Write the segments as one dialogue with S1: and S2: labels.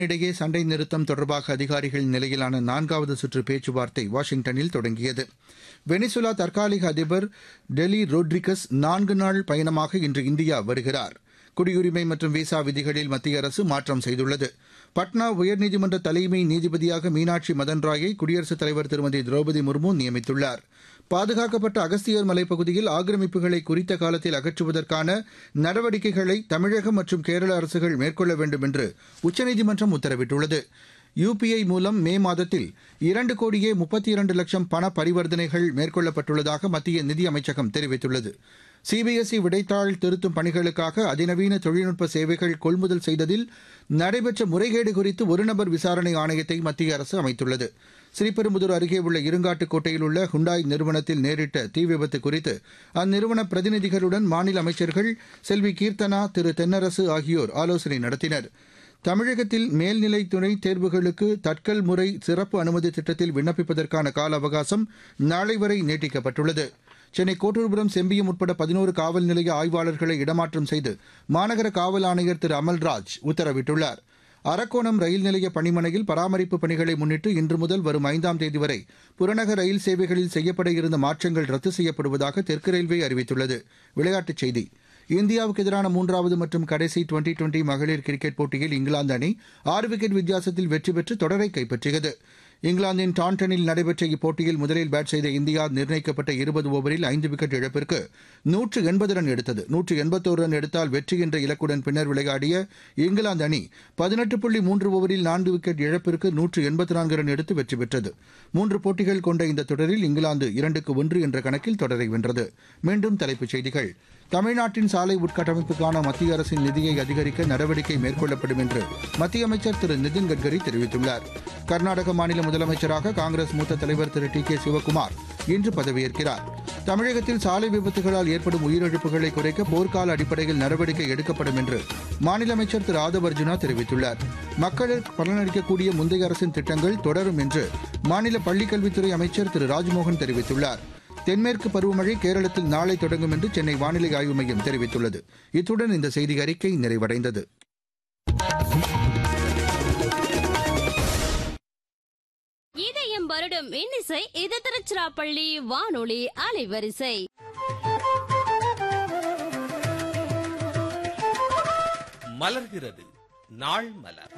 S1: இடையே சண்டை நிறுத்தம் தொடர்பாக அதிகாரிகள் நிலையிலான நான்காவது சுற்று பேச்சுவார்த்தை வாஷிங்டனில் தொடங்கியது வெனிசுலா தற்காலிக அதிபர் டெலி ரோட்ரிகஸ் நான்கு நாள் பயணமாக இன்று இந்தியா வருகிறார் குடியுரிமை மற்றும் விசா விதிகளில் மத்திய அரசு மாற்றம் செய்துள்ளது பட்னா உயர்நீதிமன்ற தலைமை நீதிபதியாக மீனாட்சி மதன் ராயை குடியரசுத் தலைவர் திருமதி திரௌபதி முர்மு நியமித்துள்ளார் பாதுகாக்கப்பட்ட அகஸ்தியர் மலைப்பகுதியில் ஆக்கிரமிப்புகளை குறித்த காலத்தில் அகற்றுவதற்கான நடவடிக்கைகளை தமிழகம் மற்றும் கேரள அரசுகள் மேற்கொள்ள வேண்டும் என்று உச்சநீதிமன்றம் உத்தரவிட்டுள்ளது யுபிஐ மூலம் மே மாதத்தில் இரண்டு கோடியே முப்பத்தி இரண்டு லட்சம் பண பரிவர்த்தனைகள் மேற்கொள்ளப்பட்டுள்ளதாக மத்திய நிதி அமைச்சகம் தெரிவித்துள்ளது சிபிஎஸ்இ விடைத்தாள் திருத்தும் பணிகளுக்காக அதிநவீன தொழில்நுட்ப சேவைகள் கொள்முதல் செய்ததில் நடைபெற்ற முறைகேடு குறித்து ஒருநபர் விசாரணை ஆணையத்தை மத்திய அரசு அமைத்துள்ளது ஸ்ரீபெரும்புதூர் அருகே உள்ள இருங்காட்டுக்கோட்டையில் உள்ள ஹுண்டாய் நிறுவனத்தில் நேரிட்ட தீ விபத்து குறித்து அந்நிறுவன பிரதிநிதிகளுடன் மாநில அமைச்சர்கள் செல்வி கீர்த்தனா திரு தென்னரசு ஆகியோர் ஆலோசனை நடத்தினர் தமிழகத்தில் மேல்நிலை துணை தேர்வுகளுக்கு தட்கல் முறை சிறப்பு அனுமதி திட்டத்தில் விண்ணப்பிப்பதற்கான கால அவகாசம் நாளை வரை நீட்டிக்கப்பட்டுள்ளது சென்னை கோட்டூர்புரம் செம்பியம் உட்பட பதினோரு காவல் நிலைய ஆய்வாளர்களை இடமாற்றம் செய்து மாநகர காவல் ஆணையர் திரு அமல்ராஜ் உத்தரவிட்டுள்ளார் அரக்கோணம் ரயில் நிலைய பணிமனையில் பராமரிப்பு பணிகளை முன்னிட்டு இன்று முதல் வரும் ஐந்தாம் தேதி வரை புறநகர் ரயில் சேவைகளில் செய்யப்பட இருந்த மாற்றங்கள் ரத்து செய்யப்படுவதாக தெற்கு ரயில்வே அறிவித்துள்ளது விளையாட்டுச் செய்தி இந்தியாவுக்கு எதிரான மூன்றாவது மற்றும் கடைசி டுவெண்டி டுவெண்டி மகளிர் கிரிக்கெட் போட்டியில் இங்கிலாந்து அணி ஆறு விக்கெட் வித்தியாசத்தில் வெற்றி பெற்று தொடரை கைப்பற்றியது இங்கிலாந்தின் டாண்டனில் நடைபெற்ற இப்போட்டியில் முதலில் பேட் செய்த இந்தியா நிர்ணயிக்கப்பட்ட இருபது ஓவரில் ஐந்து விக்கெட் இழப்பிற்கு நூற்று எண்பது ரன் எடுத்தது நூற்று எண்பத்தோரு ரன் எடுத்தால் வெற்றி என்ற இலக்குடன் பின்னர் விளையாடிய இங்கிலாந்து அணி பதினெட்டு புள்ளி மூன்று ஓவரில் நான்கு விக்கெட் இழப்பிற்கு நூற்று எண்பத்தி நான்கு ரன் எடுத்து வெற்றி பெற்றது மூன்று போட்டிகள் கொண்ட இந்த தொடரில் இங்கிலாந்து இரண்டுக்கு ஒன்று என்ற கணக்கில் தொடரை வென்றது மீண்டும் தலைப்புச் செய்திகள் தமிழ்நாட்டின் சாலை உட்கட்டமைப்புக்கான மத்திய அரசின் நிதியை அதிகரிக்க நடவடிக்கை மேற்கொள்ளப்படும் என்று மத்திய அமைச்சர் திரு நிதின் கட்கரி தெரிவித்துள்ளார் கர்நாடக மாநில முதலமைச்சராக காங்கிரஸ் மூத்த தலைவர் திரு டி கே சிவக்குமார் இன்று பதவியேற்கிறார் தமிழகத்தில் சாலை விபத்துகளால் ஏற்படும் உயிரிழப்புகளை குறைக்க போர்க்கால அடிப்படையில் நடவடிக்கை எடுக்கப்படும் என்று மாநில அமைச்சர் திரு ஆதவ் அர்ஜுனா தெரிவித்துள்ளார் மக்களுக்கு பலனளிக்கக்கூடிய முந்தைய அரசின் திட்டங்கள் தொடரும் என்று மாநில பள்ளிக்கல்வித்துறை அமைச்சர் திரு ராஜ்மோகன் தெரிவித்துள்ளார் தென்மேற்கு பருவமழை கேரளத்தில் நாளை தொடங்கும் என்று சென்னை வானிலை ஆய்வு மையம் தெரிவித்துள்ளது இத்துடன் இந்த செய்தி அறிக்கை நிறைவடைந்தது
S2: இதயம் வருடம் இன்னிசை இது திருச்சிராப்பள்ளி வானொலி அலைவரிசை
S3: மலர்கிறது நாள் மலர்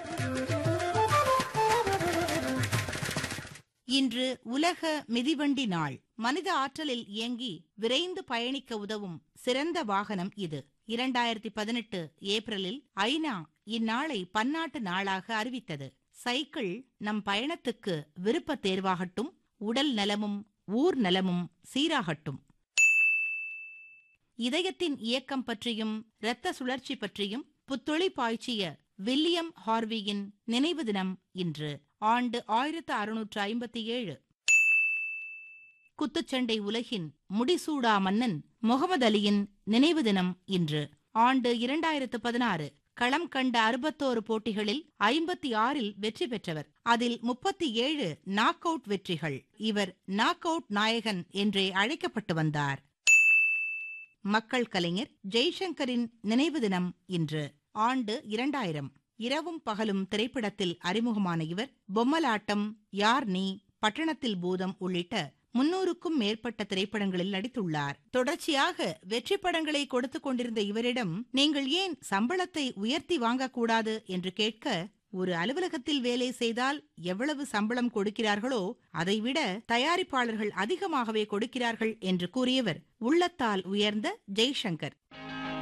S4: இன்று உலக மிதிவண்டி நாள் மனித ஆற்றலில் இயங்கி விரைந்து பயணிக்க உதவும் சிறந்த வாகனம் இது இரண்டாயிரத்தி பதினெட்டு ஏப்ரலில் ஐநா இந்நாளை பன்னாட்டு நாளாக அறிவித்தது சைக்கிள் நம் பயணத்துக்கு விருப்ப தேர்வாகட்டும் உடல் நலமும் ஊர் நலமும் சீராகட்டும் இதயத்தின் இயக்கம் பற்றியும் இரத்த சுழற்சி பற்றியும் புத்தொளி பாய்ச்சிய வில்லியம் ஹார்வியின் நினைவு தினம் இன்று ஆண்டு ஆயிரத்து அறுநூற்று ஐம்பத்தி ஏழு குத்துச்சண்டை உலகின் முடிசூடா மன்னன் முகமது அலியின் நினைவு தினம் இன்று ஆண்டு இரண்டாயிரத்து பதினாறு களம் கண்ட அறுபத்தோரு போட்டிகளில் ஐம்பத்தி ஆறில் வெற்றி பெற்றவர் அதில் முப்பத்தி ஏழு நாக் அவுட் வெற்றிகள் இவர் நாக் அவுட் நாயகன் என்றே அழைக்கப்பட்டு வந்தார் மக்கள் கலைஞர் ஜெய்சங்கரின் நினைவு தினம் இன்று ஆண்டு இரண்டாயிரம் இரவும் பகலும் திரைப்படத்தில் அறிமுகமான இவர் பொம்மலாட்டம் யார் நீ பட்டணத்தில் பூதம் உள்ளிட்ட முன்னூறுக்கும் மேற்பட்ட திரைப்படங்களில் நடித்துள்ளார் தொடர்ச்சியாக வெற்றி படங்களை கொடுத்து கொண்டிருந்த இவரிடம் நீங்கள் ஏன் சம்பளத்தை உயர்த்தி வாங்கக்கூடாது என்று கேட்க ஒரு அலுவலகத்தில் வேலை செய்தால் எவ்வளவு சம்பளம் கொடுக்கிறார்களோ அதைவிட தயாரிப்பாளர்கள் அதிகமாகவே கொடுக்கிறார்கள் என்று கூறியவர் உள்ளத்தால் உயர்ந்த ஜெய்சங்கர்